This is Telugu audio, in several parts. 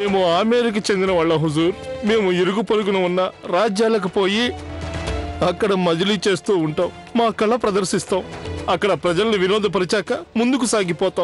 మేము ఆమెరికి చెందిన వాళ్ళ హుజూర్ మేము ఇరుగు పొరుగున ఉన్న రాజ్యాలకు పోయి అక్కడ మజిలీ చేస్తూ ఉంటాం మా కళ ప్రదర్శిస్తాం అక్కడ ప్రజల్ని వినోదపరిచాక ముందుకు సాగిపోతాం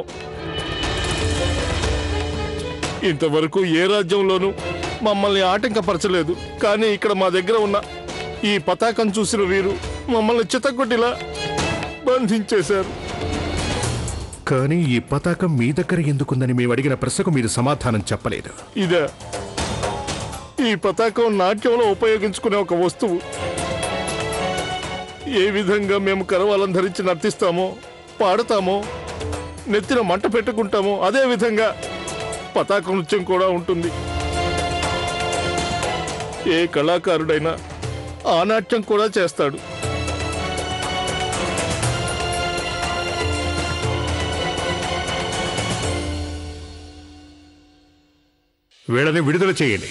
ఇంతవరకు ఏ రాజ్యంలోనూ మమ్మల్ని ఆటంకపరచలేదు కానీ ఇక్కడ మా దగ్గర ఉన్న ఈ పతాకం చూసిన వీరు మమ్మల్ని చితకొట్టిలా బంధించేశారు కానీ ఈ పతాకం మీ దగ్గర ఎందుకుందని మేము అడిగిన ప్రశ్నకు మీరు సమాధానం చెప్పలేదు ఇదే ఈ పతాకం నాట్యంలో ఉపయోగించుకునే ఒక వస్తువు ఏ విధంగా మేము కరవాలం ధరించి నర్తిస్తామో పాడతామో నెత్తిన మంట పెట్టుకుంటామో అదే విధంగా పతాక నృత్యం కూడా ఉంటుంది ఏ కళాకారుడైనా ఆ నాట్యం కూడా చేస్తాడు వీళ్ళని విడుదల చేయండి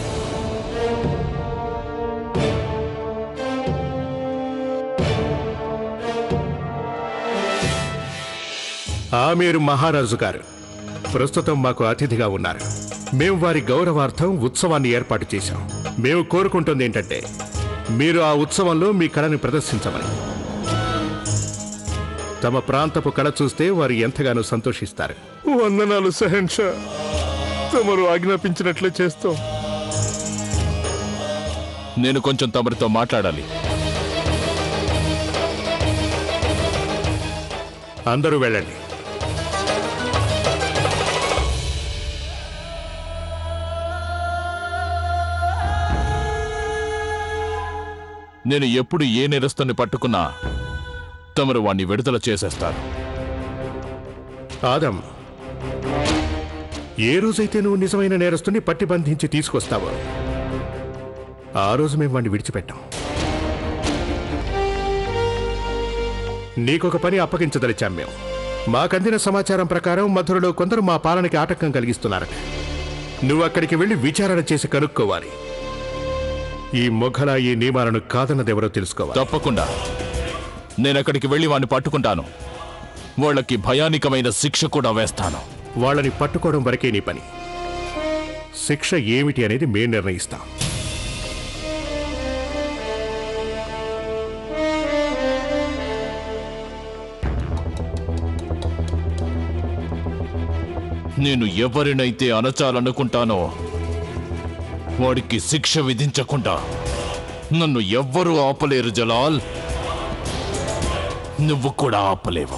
ఆమీరు మహారాజు గారు ప్రస్తుతం మాకు అతిథిగా ఉన్నారు మేము వారి గౌరవార్థం ఉత్సవాన్ని ఏర్పాటు చేశాం మేము కోరుకుంటుంది ఏంటంటే మీరు ఆ ఉత్సవంలో మీ కళని ప్రదర్శించమని తమ ప్రాంతపు కళ చూస్తే వారు ఎంతగానో సంతోషిస్తారు వందనాలు సహన్షా తమరు ఆజ్ఞాపించినట్లే చేస్తాం నేను కొంచెం తమరితో మాట్లాడాలి అందరూ వెళ్ళండి నేను ఎప్పుడు ఏ నేరస్తుని పట్టుకున్నా తమరు వాణ్ణి విడుదల చేసేస్తారు ఆదం ఏ రోజైతే నువ్వు నిజమైన నేరస్తుని పట్టి బంధించి తీసుకొస్తావో ఆ రోజు మేము వాడిని విడిచిపెట్టాం నీకొక పని అప్పగించదలిచాం మేము మాకందిన సమాచారం ప్రకారం మధురలో కొందరు మా పాలనకి ఆటంకం కలిగిస్తున్నారట నువ్వు అక్కడికి వెళ్ళి విచారణ చేసి కనుక్కోవాలి ఈ మొఘల ఈ నియమాలను కాదన్నదెవరో తెలుసుకోవాలి తప్పకుండా నేను అక్కడికి వెళ్ళి వాణ్ణి పట్టుకుంటాను వాళ్ళకి భయానికమైన శిక్ష కూడా వేస్తాను వాళ్ళని పట్టుకోవడం వరకే నీ పని శిక్ష ఏమిటి అనేది మేము నిర్ణయిస్తాం నేను ఎవరినైతే అనచాలనుకుంటానో వాడికి శిక్ష విధించకుండా నన్ను ఎవ్వరూ ఆపలేరు జలాల్ నువ్వు కూడా ఆపలేవు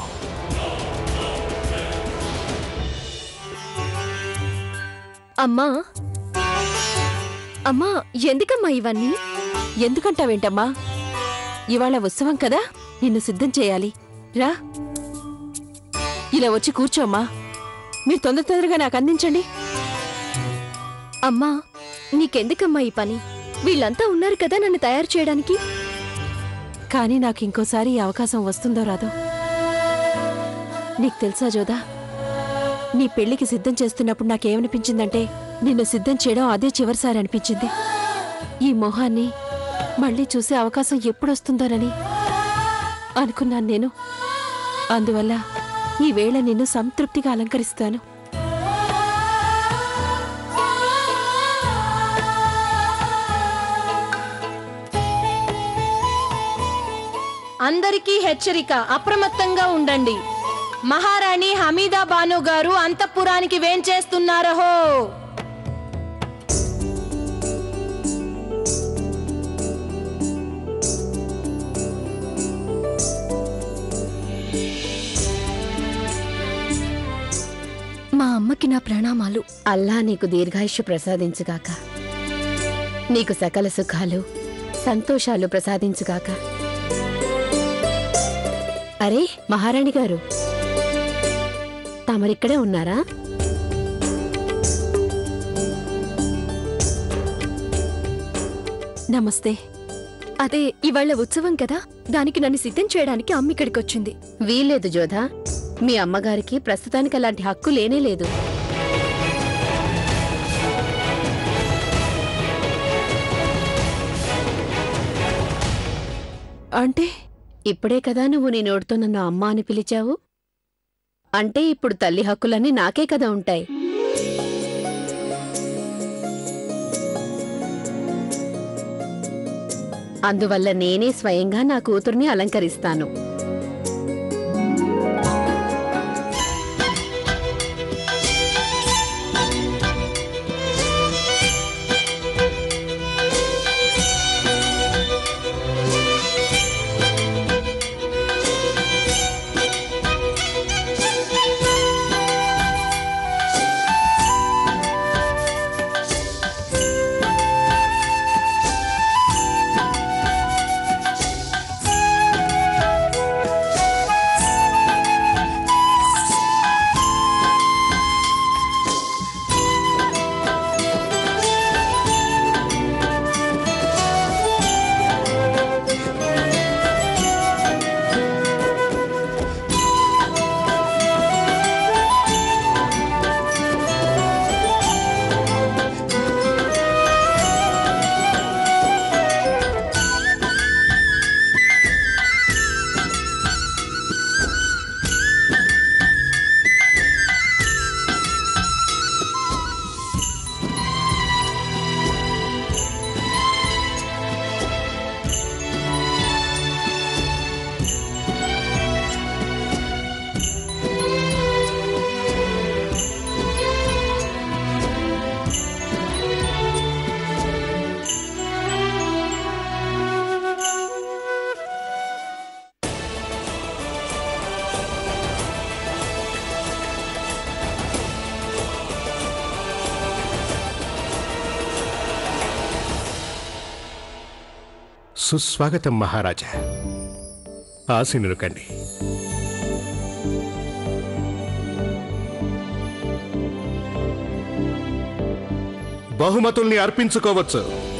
అమ్మా అమ్మా ఎందుకమ్మా ఇవన్నీ ఎందుకంటావేంటమ్మా ఇవాళ ఉత్సవం కదా నిన్ను సిద్ధం చేయాలి రా ఇలా వచ్చి కూర్చోమ్మా మీరు తొందర తొందరగా నాకు అందించండి అమ్మా నీకెందుకమ్మా ఈ పని వీళ్ళంతా ఉన్నారు కదా నన్ను తయారు చేయడానికి కానీ నాకు ఇంకోసారి ఈ అవకాశం వస్తుందో రాదో నీకు తెలుసా జోదా నీ పెళ్లికి సిద్ధం చేస్తున్నప్పుడు నాకేమనిపించిందంటే నిన్ను సిద్ధం చేయడం అదే చివరిసారి అనిపించింది ఈ మొహాన్ని మళ్ళీ చూసే అవకాశం ఎప్పుడొస్తుందోనని అనుకున్నాను నేను అందువల్ల ఈ వేళ నిన్ను సంతృప్తిగా అలంకరిస్తాను అందరికీ హెచ్చరిక అప్రమత్తంగా ఉండండి మహారాణి హమీదా బాను గారు అంతఃపురానికి వేంచేస్తున్నారహో మా అమ్మకి నా ప్రణామాలు అల్లా నీకు దీర్ఘాయుష్య ప్రసాదించుగాక నీకు సకల సుఖాలు సంతోషాలు ప్రసాదించుగాక అరే మహారాణి గారు తమరిక్కడే ఉన్నారా నమస్తే అదే ఇవాళ ఉత్సవం కదా దానికి నన్ను సిద్ధం చేయడానికి అమ్మ ఇక్కడికి వచ్చింది వీల్లేదు జోధా మీ అమ్మగారికి ప్రస్తుతానికి అలాంటి హక్కు లేనే లేదు అంటే ఇప్పుడే కదా నువ్వు నీ నోటితో నన్ను అమ్మ అని పిలిచావు అంటే ఇప్పుడు తల్లి హక్కులన్నీ నాకే కదా ఉంటాయి అందువల్ల నేనే స్వయంగా నా కూతుర్ని అలంకరిస్తాను సుస్వాగతం మహారాజా ఆశీనులు కండి బహుమతుల్ని అర్పించుకోవచ్చు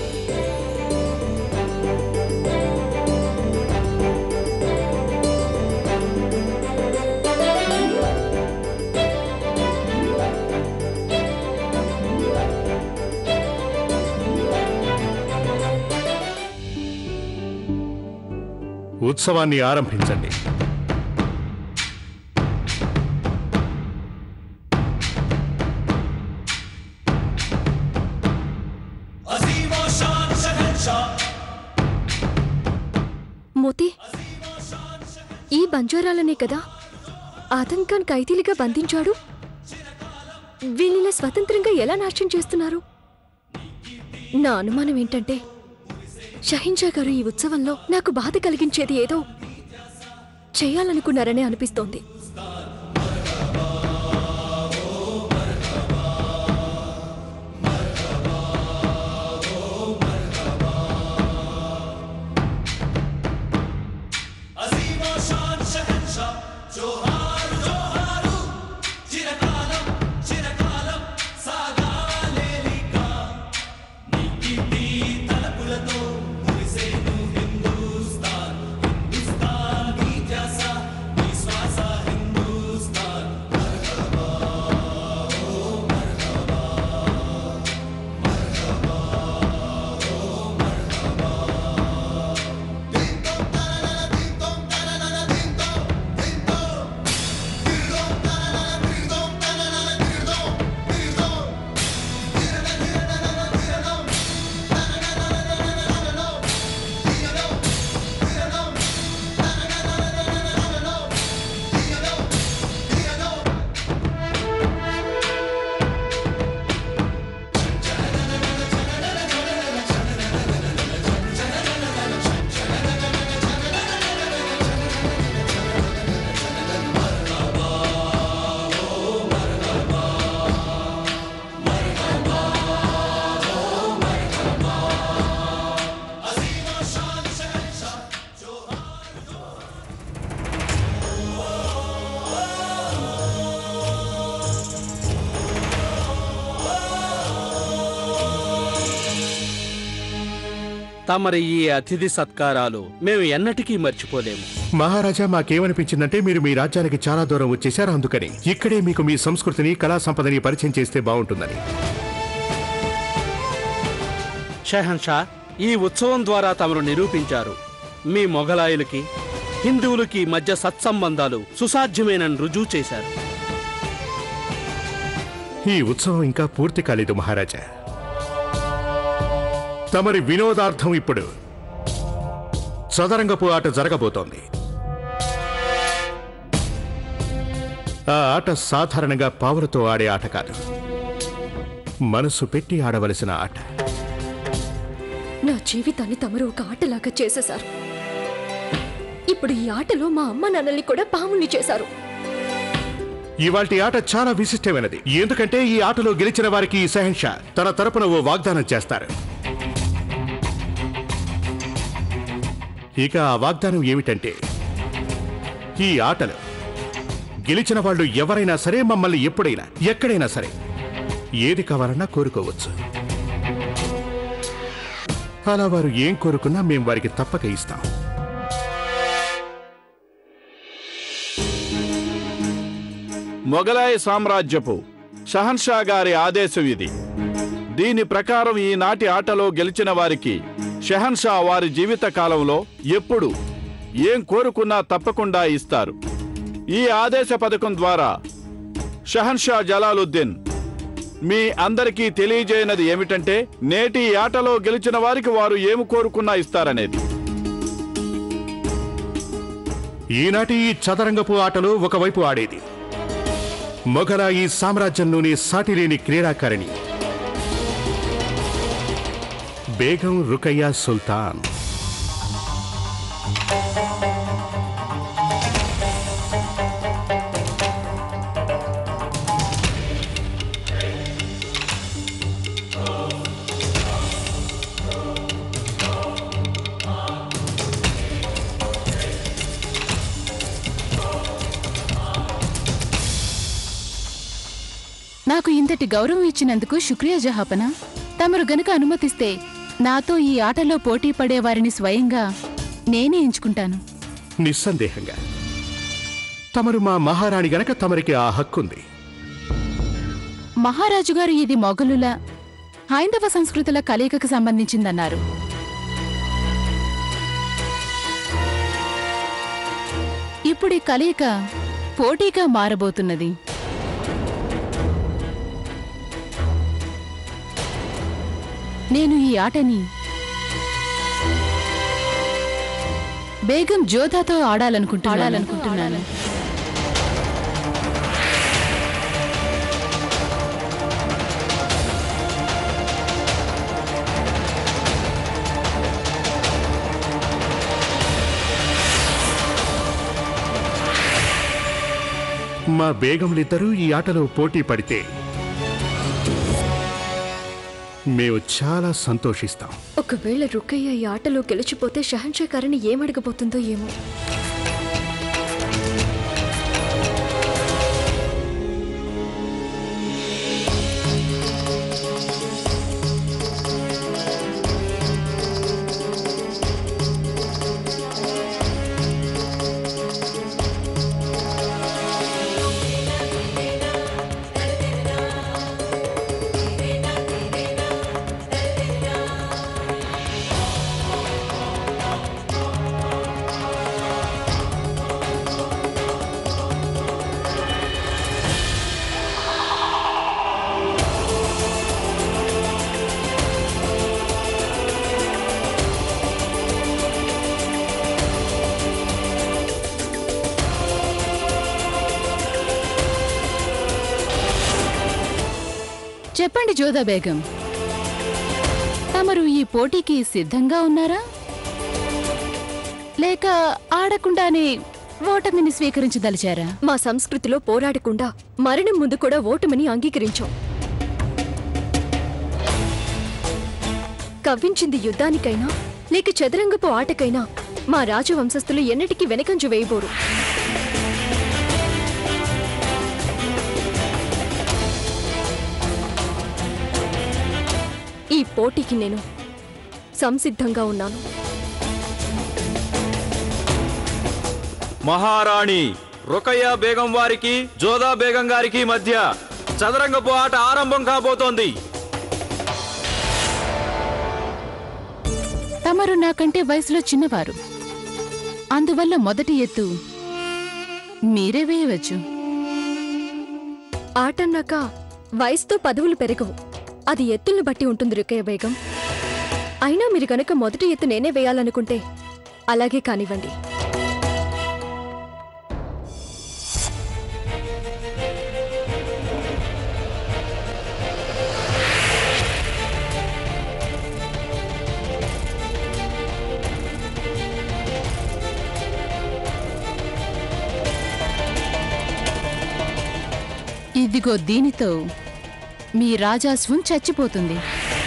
ఉత్సవాన్ని ఆరంభించండి మోతి ఈ బంజారాలనే కదా ఆతంకాన్ ఖైదీలుగా బంధించాడు వీళ్ళిలా స్వతంత్రంగా ఎలా నాశనం చేస్తున్నారు నా అనుమానం ఏంటంటే షహింజా గారు ఈ ఉత్సవంలో నాకు బాధ కలిగించేది ఏదో చేయాలనుకున్నారనే అనిపిస్తోంది తమరి ఈ అతిథి సత్కారాలు మేము ఎన్నటికీ మర్చిపోలేము మహారాజా మాకేమనిపించిందంటే మీరు మీ రాజ్యానికి చాలా దూరం వచ్చేశారు అందుకని ఇక్కడే మీకు మీ సంస్కృతిని కళా సంపదని పరిచయం చేస్తే బాగుంటుందని షహన్షా ఈ ఉత్సవం ద్వారా తమరు నిరూపించారు మీ మొఘలాయులకి హిందువులకి మధ్య సత్సంబంధాలు సుసాధ్యమేనని రుజువు చేశారు ఈ ఉత్సవం ఇంకా పూర్తి కాలేదు మహారాజా తమరి వినోదార్థం ఇప్పుడు చదరంగపు ఆట జరగబోతోంది ఆ ఆట సాధారణంగా పావులతో ఆడే ఆట కాదు మనసు పెట్టి ఆడవలసిన ఆట నా జీవితాన్ని తమరు ఒక ఆటలాగా చేసేశారు ఇప్పుడు ఈ ఆటలో మా అమ్మ నాన్నల్ని కూడా పాముల్ని చేశారు ఇవాల్టి ఆట చాలా విశిష్టమైనది ఎందుకంటే ఈ ఆటలో గెలిచిన వారికి ఈ సహన్షా తన తరపున ఓ వాగ్దానం చేస్తారు ఇక ఆ వాగ్దానం ఏమిటంటే ఈ ఆటలో గెలిచిన వాళ్ళు ఎవరైనా సరే మమ్మల్ని ఎప్పుడైనా ఎక్కడైనా సరే ఏది కావాలన్నా కోరుకోవచ్చు అలా వారు ఏం కోరుకున్నా మేం వారికి తప్పక ఇస్తాం మొఘలాయ సామ్రాజ్యపు షహన్షా గారి ఆదేశం ఇది దీని ప్రకారం ఈనాటి ఆటలో గెలిచిన వారికి షహన్షా వారి జీవిత కాలంలో ఎప్పుడు ఏం కోరుకున్నా తప్పకుండా ఇస్తారు ఈ ఆదేశ పథకం ద్వారా షహన్షా జలాలుద్దీన్ మీ అందరికీ తెలియజేయనది ఏమిటంటే నేటి ఈ ఆటలో గెలిచిన వారికి వారు ఏమి కోరుకున్నా ఇస్తారనేది ఈనాటి ఈ చదరంగపు ఆటలో ఒకవైపు ఆడేది మొఘలాయి సామ్రాజ్యంలోని సాటిలేని క్రీడాకారిణి బేగం రుకయ్య సుల్తాన్ నాకు ఇంతటి గౌరవం ఇచ్చినందుకు శుక్రియా జహాపన తమరు గనుక అనుమతిస్తే నాతో ఈ ఆటలో పోటీ పడే వారిని స్వయంగా నేనే ఎంచుకుంటాను నిస్సందేహంగా తమరు మా మహారాణి గనక తమరికి ఆ హక్కుంది మహారాజు గారు ఇది మొఘలుల హైందవ సంస్కృతుల కలయికకు సంబంధించిందన్నారు ఇప్పుడు ఈ కలయిక పోటీగా మారబోతున్నది నేను ఈ ఆటని బేగం జోధాతో ఆడాలనుకుంటున్నాను ఆడాలనుకుంటున్నాను మా బేగంలిద్దరూ ఈ ఆటలో పోటీ పడితే మేము చాలా సంతోషిస్తాం ఒకవేళ రుక్కయ్య ఈ ఆటలో గెలిచిపోతే షహన్షా గారిని ఏమడగబోతుందో ఏమో చెప్పండి జోదా బేగం తమరు ఈ పోటీకి సిద్ధంగా ఉన్నారా లేక ఆడకుండానే ఓటమిని స్వీకరించదలిచారా మా సంస్కృతిలో పోరాడకుండా మరణం ముందు కూడా ఓటమిని అంగీకరించాం కవ్వించింది యుద్ధానికైనా లేక చదరంగపు ఆటకైనా మా రాజవంశస్థులు ఎన్నటికీ వెనకంజు వేయబోరు ఈ పోటీకి నేను సంసిద్ధంగా ఉన్నాను మహారాణి రుకయ్య బేగం వారికి జోదా బేగం గారికి మధ్య చదరంగపు ఆట ఆరంభం కాబోతోంది తమరు నాకంటే వయసులో చిన్నవారు అందువల్ల మొదటి ఎత్తు మీరే వేయవచ్చు ఆటన్నాక వయసుతో పదవులు పెరగవు అది ఎత్తుల్ని బట్టి ఉంటుంది రుకయ్య బేగం అయినా మీరు గనక మొదటి ఎత్తు నేనే వేయాలనుకుంటే అలాగే కానివ్వండి ఇదిగో దీనితో మీ రాజాస్వం చచ్చిపోతుంది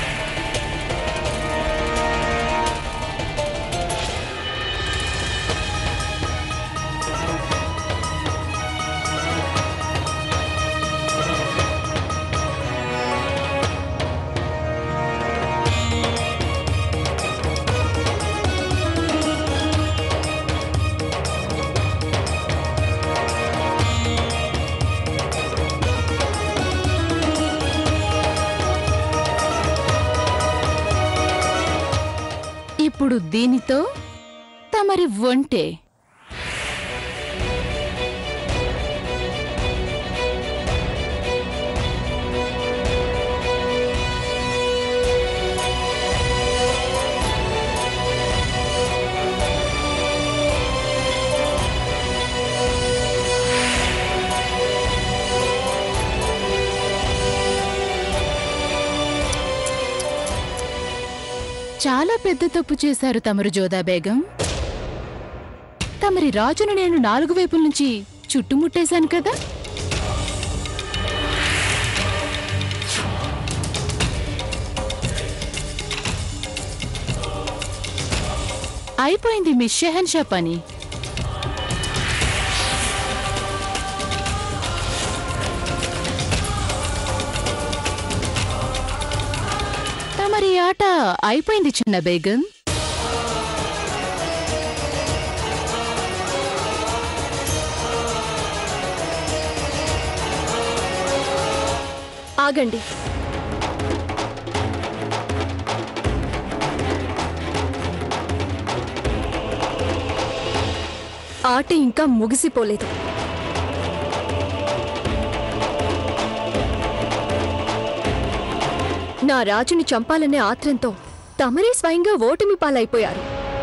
ఇప్పుడు దీనితో తమరి ఒంటే చాలా పెద్ద తప్పు చేశారు తమరు జోదా బేగం తమరి రాజును నేను నాలుగు వైపుల నుంచి చుట్టుముట్టేశాను కదా అయిపోయింది మీ షెహన్షా పని తమరి ఆట అయిపోయింది చిన్న బేగం ఆగండి ఆట ఇంకా ముగిసిపోలేదు నా రాజుని చంపాలనే ఆత్రంతో తమరే స్వయంగా ఓటమి పాలైపోయారు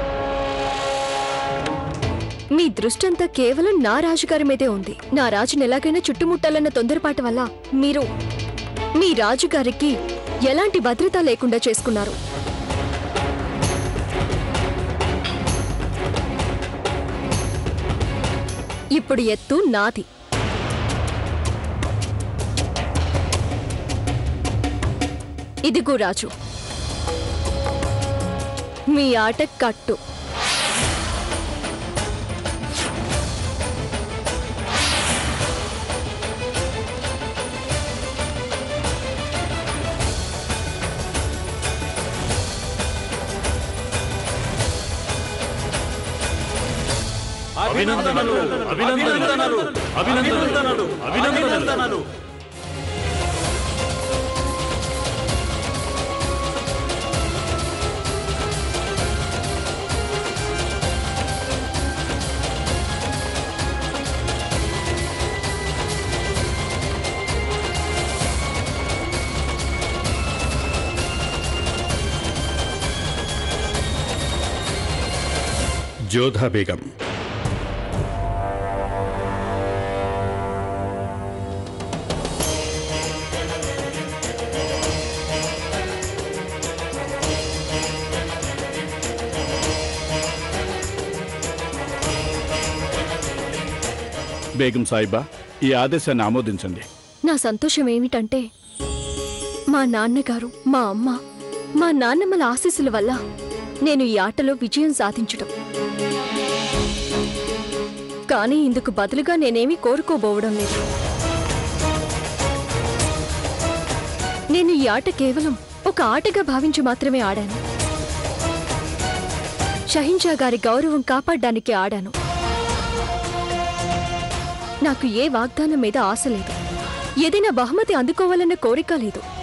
మీ దృష్టంతా కేవలం నా రాజుగారి మీదే ఉంది నా రాజుని ఎలాగైనా చుట్టుముట్టాలన్న తొందరపాటు వల్ల మీరు మీ రాజుగారికి ఎలాంటి భద్రత లేకుండా చేసుకున్నారు ఇప్పుడు ఎత్తు నాది ఇదిగో రాజు మీ ఆట కట్టు అభినందనలు అభినందనలు అభినందనలు అభినందనలు జోధా బేగం బేగం సాయిబా ఈ ఆదేశాన్ని ఆమోదించండి నా సంతోషం ఏమిటంటే మా నాన్నగారు మా అమ్మ మా నాన్నమ్మల ఆశీస్సుల వల్ల నేను ఈ ఆటలో విజయం సాధించడం కానీ ఇందుకు బదులుగా నేనేమీ కోరుకోబోవడం లేదు నేను ఈ ఆట కేవలం ఒక ఆటగా భావించి మాత్రమే ఆడాను షహింషా గారి గౌరవం కాపాడడానికి ఆడాను నాకు ఏ వాగ్దానం మీద ఆశ లేదు ఏదైనా బహుమతి అందుకోవాలన్న కోరిక లేదు